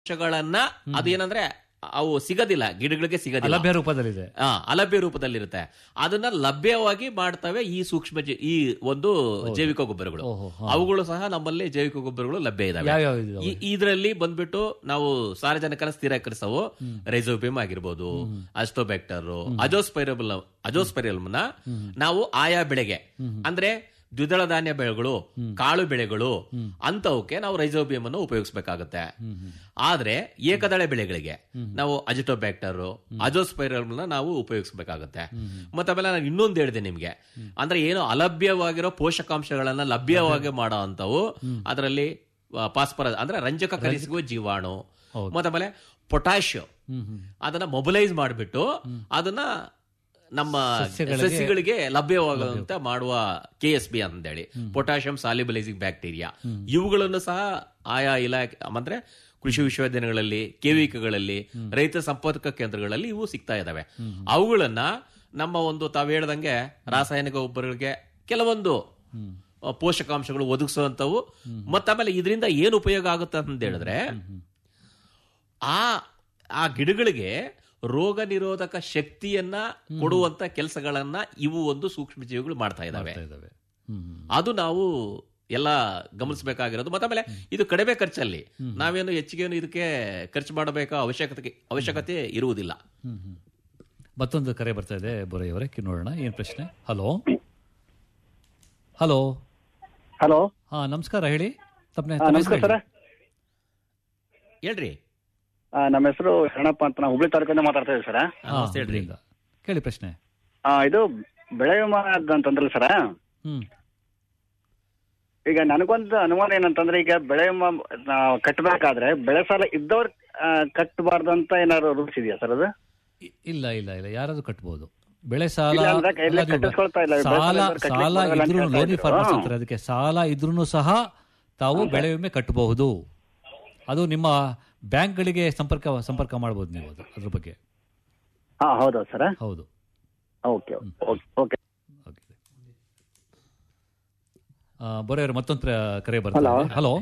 ಪೋಷಕಾಂಶಗಳನ್ನ ಅದೇನಂದ್ರೆ ಅವು ಸಿಗೋದಿಲ್ಲ ಗಿಡಗಳಿಗೆ ಸಿಗೋದಿಲ್ಲ ಅಲಭ್ಯ ರೂಪದಲ್ಲಿದೆ ಆ, ಅಲಭ್ಯ ರೂಪದಲ್ಲಿರುತ್ತೆ ಅದನ್ನ ಲಭ್ಯವಾಗಿ ಮಾಡ್ತವೆ ಈ ಸೂಕ್ಷ್ಮ ಜೀ- ಈ ಒಂದು ಜೈವಿಕ ಗೊಬ್ಬರಗಳು ಓಹೋ, ಅವುಗಳು ಸಹ ನಮ್ಮಲ್ಲಿ ಜೈವಿಕ ಗೊಬ್ಬರಗಳು ಲಭ್ಯ ಇದಾವೆ ಯಾವ್ಯಾವ ಇದಾವೆ? ಈ- ಇದರಲ್ಲಿ ಬಂದ್ಬಿಟ್ಟು ನಾವು ಸಾರ್ವಜನಿಕರ ಸ್ಥಿರೀಕರಿಸವು ರೈಸೋಬಿಯಂ ಆಗಿರ್ಬೋದು ಅಸ್ಟೋಬ್ಯಾಕ್ಟರ್ ಅಜೋಸ್ಪೈರಬಲ್ ಅಜೋಸ್ಪೈರಲ್ನ ನಾವು ಆಯಾ ಬೆಳೆಗೆ ಅಂದ್ರೆ ದ್ವಿದಳ ಧಾನ್ಯ ಬೆಳೆಗಳು ಕಾಳು ಬೆಳೆಗಳು ಅಂತವಕ್ಕೆ ನಾವು ರೈಸೋಬಿಯಂ ಅನ್ನು ಉಪಯೋಗಿಸಬೇಕಾಗುತ್ತೆ ಆದ್ರೆ ಏಕದಳ ಬೆಳೆಗಳಿಗೆ ನಾವು ಅಜಿಟೋಬ್ಯಾಕ್ಟರ್ ಅಜೋಸ್ಪೈರಲ್ನ ನಾವು ಉಪಯೋಗಿಸಬೇಕಾಗುತ್ತೆ ಮತ್ತೆ ಆಮೇಲೆ ನಾನು ಇನ್ನೊಂದು ಹೇಳಿದೆ ನಿಮ್ಗೆ ಅಂದ್ರೆ ಏನು ಅಲಭ್ಯವಾಗಿರೋ ಪೋಷಕಾಂಶಗಳನ್ನ ಲಭ್ಯವಾಗಿ ಮಾಡೋ ಅಂತವು ಅದರಲ್ಲಿ ಪಾಸ್ಪರ ಅಂದ್ರೆ ರಂಜಕ ಕಲಿಸುವ ಜೀವಾಣು ಮತ್ತೆ ಆಮೇಲೆ ಪೊಟ್ಯಾಶಿಯಂ ಅದನ್ನ ಮೊಬಿಲೈಸ್ ಮಾಡಿಬಿಟ್ಟು ಅದನ್ನ ನಮ್ಮ ಸಸ್ಯಗಳಿಗೆ ಲಭ್ಯವಾಗುವಂತೆ ಮಾಡುವ ಕೆ ಎಸ್ ಬಿ ಅಂತೇಳಿ ಪೊಟ್ಯಾಷಿಯಂ ಸಾಲಿಬಲೈಸಿಂಗ್ ಬ್ಯಾಕ್ಟೀರಿಯಾ ಇವುಗಳನ್ನು ಸಹ ಆಯಾ ಇಲಾಖೆ ಅಂದ್ರೆ ಕೃಷಿ ವಿಶ್ವವಿದ್ಯಾಲಯಗಳಲ್ಲಿ ಕೆವಿಕಗಳಲ್ಲಿ ರೈತ ಸಂಪರ್ಕ ಕೇಂದ್ರಗಳಲ್ಲಿ ಇವು ಸಿಗ್ತಾ ಇದಾವೆ ಅವುಗಳನ್ನ ನಮ್ಮ ಒಂದು ತಾವು ಹೇಳ್ದಂಗೆ ರಾಸಾಯನಿಕ ಗೊಬ್ಬರಗಳಿಗೆ ಕೆಲವೊಂದು ಆ, ಪೋಷಕಾಂಶಗಳು ಒದಗಿಸುವಂತವು ಮತ್ತೆ ಆಮೇಲೆ ಇದರಿಂದ ಏನು ಉಪಯೋಗ ಆಗುತ್ತೆ ಅಂತ ಹೇಳಿದ್ರೆ ಆ ಆ ಗಿಡಗಳಿಗೆ ರೋಗ ನಿರೋಧಕ ಶಕ್ತಿಯನ್ನ ಕೊಡುವಂತ ಕೆಲಸಗಳನ್ನ ಇವು ಒಂದು ಸೂಕ್ಷ್ಮ ಜೀವಿಗಳು ಮಾಡ್ತಾ ಇದಾವೆ ಇದಾವೆ ಹ್ಮ್ ಹ್ಮ್. ಅದು ನಾವು ಎಲ್ಲ ಗಮನಿಸಬೇಕಾಗಿರೋದು ಮತ್ತೆ ಆಮೇಲೆ ಇದು ಕಡಿಮೆ ಖರ್ಚಲ್ಲಿ ನಾವೇನು ಹೆಚ್ಚಿಗೆ ಇದಕ್ಕೆ ಖರ್ಚು ಮಾಡಬೇಕಾ ಅವಶ್ಯಕತೆ ಅವಶ್ಯಕತೆ ಇರುವುದಿಲ್ಲ ಹ್ಮ್ ಹ್ಮ್. ಮತ್ತೊಂದು ಕರೆ ಬರ್ತಾ ಇದೆ ಬೋರಯ್ಯವರೇ ಕಿ ನೋಡೋಣ ಏನ್ ಪ್ರಶ್ನೆ ಹಲೋ ಹಲೋ ಹಲೋ ಹಾ ನಮಸ್ಕಾರ ಹೇಳಿ ತಪ್ಪನೆ ನಮಸ್ಕಾರ ಸರ್ ಹೇಳ್ರಿ ನಮ್ಮ ಹೆಸರು ಶರಣಪ್ಪ ಅಂತ ನಾವು ಹುಬ್ಳಿ ತಾಲೂಕಿಂದ ಮಾತಾಡ್ತಾ ಇದ್ದೀವಿ ಸರ್ ನಮಸ್ತೆ ಹೇಳ್ರಿ ಕೇಳಿ ಪ್ರಶ್ನೆ ಇದು ಬೆಳೆ ವಿಮಾ ಅಂತಂದ್ರಲ್ಲ ಸರ್ ಹ್ಮ್ ಈಗ ನನಗೊಂದು ಅನುಮಾನ ಏನಂತಂದ್ರೆ ಈಗ ಬೆಳೆ ವಿಮಾ ಆ, ಕಟ್ಟಬೇಕಾದ್ರೆ ಬೆಳೆ ಸಾಲ ಇದ್ದವ್ರು ಕಟ್ಟಬಾರ್ದು ಅಂತ ಏನಾದ್ರು ರೂಲ್ಸ್ ಇದೆಯಾ ಸರ್ ಅದು ಇ- ಇಲ್ಲ ಇಲ್ಲ ಇಲ್ಲ ಯಾರಾದ್ರೂ ಕಟ್ಬೋದು ಬೆಳೆ ಸಾಲ ಇಲ್ಲ ಅಂದ್ರೆ ಕೈಯಲ್ಲಿ ಅಲ್ಲ, ನೀವು ಕಟ್ಟಿಸ್ಕೊಳ್ತಾ ಇಲ್ಲ. ಬೆಳೆ ಸಾಲ ಸಾಲ ಇದ್ದವ್ರು ಕಟ್ಲಿಕ್ಕೆ ಸಾಲ ಬರಲ್ಲ ಅಂತ ಇದ್ರೂ ಹೇಳ್ತಾ ಲೋನಿ ಇದ್ರು. ಫಾರ್ಮರ್ಸ್ ಹಾ. ಅಂತಾರೆ ಅದಕ್ಕೆ ಸಾಲ ಇದ್ರೂ ಸಹ ತಾವು ಬೆಳೆ ವಿಮೆ ಕಟ್ಟಬಹುದು ಅದು ನಿಮ್ಮ ಬ್ಯಾಂಕ್ಗಳಿಗೆ ಸಂಪರ್ಕ ಸಂಪರ್ಕ ಮಾಡಬಹುದು ನೀವು ಅದು ಅದ್ರ ಬಗ್ಗೆ ಹಾ ಹೌದಾ ಸರ್ ಹೌದು ಓಕೆ ಓಕೆ ಬರೋರು ಮತ್ತೊಂದು ಪ್ರ- ಕರೆ ಬರ್ತಾರೆ ಹಲೋ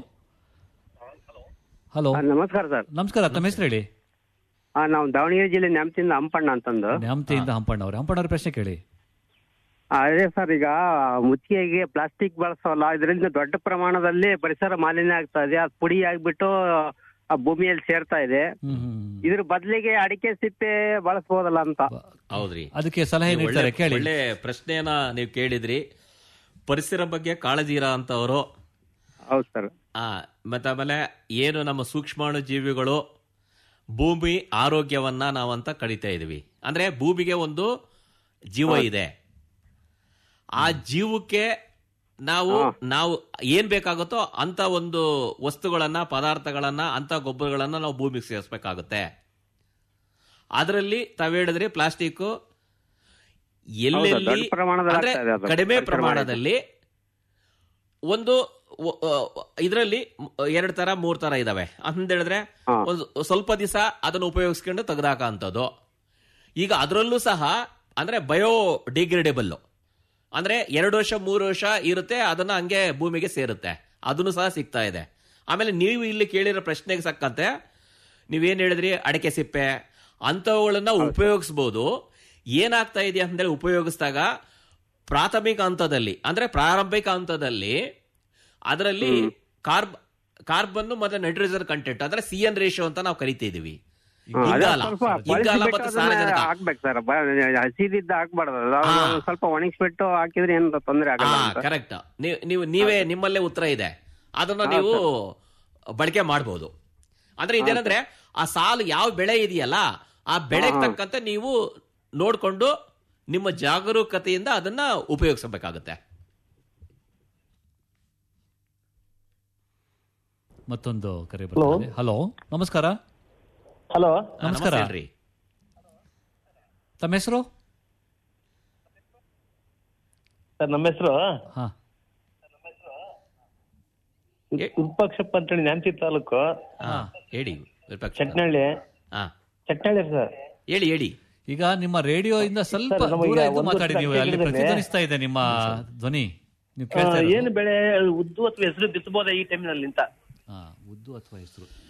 ಹಲೋ ನಮಸ್ಕಾರ ಸರ್ ನಮಸ್ಕಾರ ತಮ್ಮ ಹೆಸರು ಹೇಳಿ ಆ, ನಾವು ದಾವಣಗೆರೆ ಜಿಲ್ಲೆ ನ್ಯಾಮತಿಯಿಂದ ಹಂಪಣ್ಣ ಅಂತಂದು ನ್ಯಾಮತಿಯಿಂದ ಹಂಪಣ್ಣ ಅವ್ರೆ ಹಂಪಣ್ಣ ಅವ್ರ ಪ್ರಶ್ನೆ ಕೇಳಿ ಆ, ಅದೇ ಸರ್ ಈಗ ಮುತ್ತಿಗೆಗೆ ಪ್ಲಾಸ್ಟಿಕ್ ಬಳಸೋಲ್ಲ ಇದರಿಂದ ದೊಡ್ಡ ಪ್ರಮಾಣದಲ್ಲಿ ಪರಿಸರ ಮಾಲಿನ್ಯ ಆಗ್ತಾ ಇದೆ ಅದು ಪುಡಿ ಆಗ್ಬಿಟ್ಟು ಆ ಭೂಮಿಯಲ್ಲಿ ಸೇರ್ತಾ ಇದೆ ಹ್ಮ್ ಹ್ಮ್ ಇದ್ರ ಬದಲಿಗೆ ಅಡಿಕೆ ಸಿಪ್ಪೆ ಬಳಸಬಹುದಲ್ಲ ಅಂತ ಹೌದ್ರಿ ಅದಕ್ಕೆ ಸಲಹೆ ನೀವು ನೀಡ್ತಾರೆ ಒಳ್ಳೆ- ಕೇಳಿ ಒಳ್ಳೆ ಪ್ರಶ್ನೆಯನ್ನ ನೀವು ಕೇಳಿದ್ರಿ ಪರಿಸರ ಬಗ್ಗೆ ಕಾಳಜಿ ಇರೋ ಅಂತವರು ಹೌದು ಸರ್ ಆ ಮತ್ತೆ ಆಮೇಲೆ ಏನು ನಮ್ಮ ಸೂಕ್ಷ್ಮಾಣು ಜೀವಿಗಳು ಭೂಮಿ ಆರೋಗ್ಯವನ್ನ ನಾವಂತ ಕಡಿತಾ ಇದೀವಿ ಅಂದ್ರೆ ಭೂಮಿಗೆ ಒಂದು ಜೀವ ಇದೆ ಆ ಜೀವಕ್ಕೆ ನಾವು ನಾವು ಏನ್ ಬೇಕಾಗುತ್ತೋ ಅಂತ ಒಂದು ವಸ್ತುಗಳನ್ನ ಪದಾರ್ಥಗಳನ್ನ ಅಂತ ಗೊಬ್ಬರಗಳನ್ನ ನಾವು ಭೂಮಿಗೆ ಸೇರಿಸಬೇಕಾಗುತ್ತೆ ಅದರಲ್ಲಿ ತಾವ್ ಹೇಳಿದ್ರಿ ಪ್ಲಾಸ್ಟಿಕ್ ಎಲ್ಲೆಲ್ಲಿ ದೊಡ್ಡ ಪ್ರಮಾಣದಲ್ಲಿ ಅಂದ್ರೆ ಆಗ್ತಾ ಇದೆ ಅದು. ಕಡಿಮೆ ಪರಿಸರ ಪ್ರಮಾಣದಲ್ಲಿ ಒಂದು ಇದರಲ್ಲಿ ಎರಡ್ ತರ ಮೂರ್ ತರ ಇದಾವೆ ಅಂತ ಹೇಳಿದ್ರೆ ಒಂದು ಸ್ವಲ್ಪ ದಿವಸ ಅದನ್ನು ಉಪಯೋಗಿಸ್ಕೊಂಡು ತೆಗೆದಾಕ ಅಂತದ್ದು ಈಗ ಅದರಲ್ಲೂ ಸಹ ಅಂದ್ರೆ ಬಯೋ ಡಿಗ್ರೇಡೇಬಲ್ ಅಂದ್ರೆ ಎರಡು ವರ್ಷ ಮೂರು ವರ್ಷ ಇರುತ್ತೆ ಅದನ್ನ ಹಂಗೆ ಭೂಮಿಗೆ ಸೇರುತ್ತೆ ಅದನ್ನು ಸಹ ಸಿಗ್ತಾ ಇದೆ ಆಮೇಲೆ ನೀವು ಇಲ್ಲಿ ಕೇಳಿರೋ ಪ್ರಶ್ನೆಗೆ ಸಕ್ಕಂತೆ ನೀವೇನ್ ಹೇಳಿದ್ರಿ ಅಡಿಕೆ ಸಿಪ್ಪೆ ಅಂಥವುಗಳನ್ನ ಉಪಯೋಗಿಸ್ಬೋದು ಏನಾಗ್ತಾ ಇದೆ ಅಂದ್ರೆ ಉಪಯೋಗಿಸಿದಾಗ ಪ್ರಾಥಮಿಕ ಹಂತದಲ್ಲಿ ಅಂದ್ರೆ ಪ್ರಾರಂಭಿಕ ಹಂತದಲ್ಲಿ ಅದರಲ್ಲಿ ಕಾರ್ಬ್ ಕಾರ್ಬನ್ ಮತ್ತೆ ನೈಟ್ರೋಜನ್ ಕಂಟೆಂಟ್ ಅಂದ್ರೆ ಸಿ ಎನ್ ರೇಷಿಯೋ ಅಂತ ನಾವು ಕರಿತಿದೀವಿ ಹಾ, ಅದೇ ಇಂಗಾಲ ಸ್ವಲ್ಪ ಇಂಗಾಲ ಬಳಸಿ ಮತ್ತೆ ಬಿಟ್ಟು ಅದನ್ನ ಸಾರಜನಕ ಹಾಕ್ಬೇಕು ಸರ್ ಹಸಿದಿದ್ದ ಹಾಕ್ಬಾರ್ದು ಅದು ಸ್ವಲ್ಪ ಒಣಗಿಸ್ಬಿಟ್ಟು ಹಾಕಿದ್ರೆ ಏನು ತೊಂದರೆ ಆಗಲ್ಲ ಹಾ ಅಂತ. ಕರೆಕ್ಟ್ ನೀವು ನೀವೇ ನಿಮ್ಮಲ್ಲೇ ಉತ್ತರ ಇದೆ ಅದನ್ನ ಹಾ, ನೀವು ಬಳಕೆ ಮಾಡಬಹುದು ಅಂದ್ರೆ ಇದೇನಂದ್ರೆ ಆ ಸಾಲು ಯಾವ ಬೆಳೆ ಇದೆಯಲ್ಲ ಆ ಬೆಳೆಗೆ ಹಾ, ಹಾ. ತಕ್ಕಂತೆ ನೀವು ನೋಡ್ಕೊಂಡು ನಿಮ್ಮ ಜಾಗರೂಕತೆಯಿಂದ ಅದನ್ನ ಉಪಯೋಗಿಸಬೇಕಾಗುತ್ತೆ ಮತ್ತೊಂದು ಕರೆ ಬರ್ತಾರೆ ಹಲೋ ನಮಸ್ಕಾರ ಹಲೋ ನಮಸ್ಕಾರ ಹೇಳ್ರಿ ತಮ್ಮ ಹೆಸರು ಸರ್ ನಮ್ಮ ಹೆಸರು ಹಾ ವಿರೂಪಾಕ್ಷಪ್ಪ ಅಂತೇಳಿ ನ್ಯಾಮತಿ ತಾಲೂಕು ಹಾ ಹೇಳಿ ವಿರೂಪಾಕ್ಷ. ಚಟ್ನಳ್ಳಿ ಹಾ ಚಟ್ನಳ್ಳಿ ಸರ್ ಹೇಳಿ ಹೇಳಿ ಈಗ ನಿಮ್ಮ ರೇಡಿಯೋ ಇಂದ ಸ್ವಲ್ಪ ಸರ್, ನಮಗೆ ದೂರ ಇದ್ದು ಒಂದು ಮಾತಾಡಿ ವರ್ಷ ನೀವು ಅಲ್ಲಿ ಕೇಳಿದ್ದೇನೆ. ಪ್ರತಿಧ್ವನಿಸ್ತಾ ಇದೆ ನಿಮ್ಮ ಧ್ವನಿ ನೀವು ಆ, ಕೇಳ್ತಾ ಇರೋದು. ಏನು ಬೆಳೆ ಉದ್ದು ಅಥವಾ ಹೆಸರು ಬಿತ್ತಬೋದ ಈ ಟೈಮ್ನಲ್ಲಿ ಅಂತ ಹಾ, ಉದ್ದು ಅಥವಾ ಹೆಸರು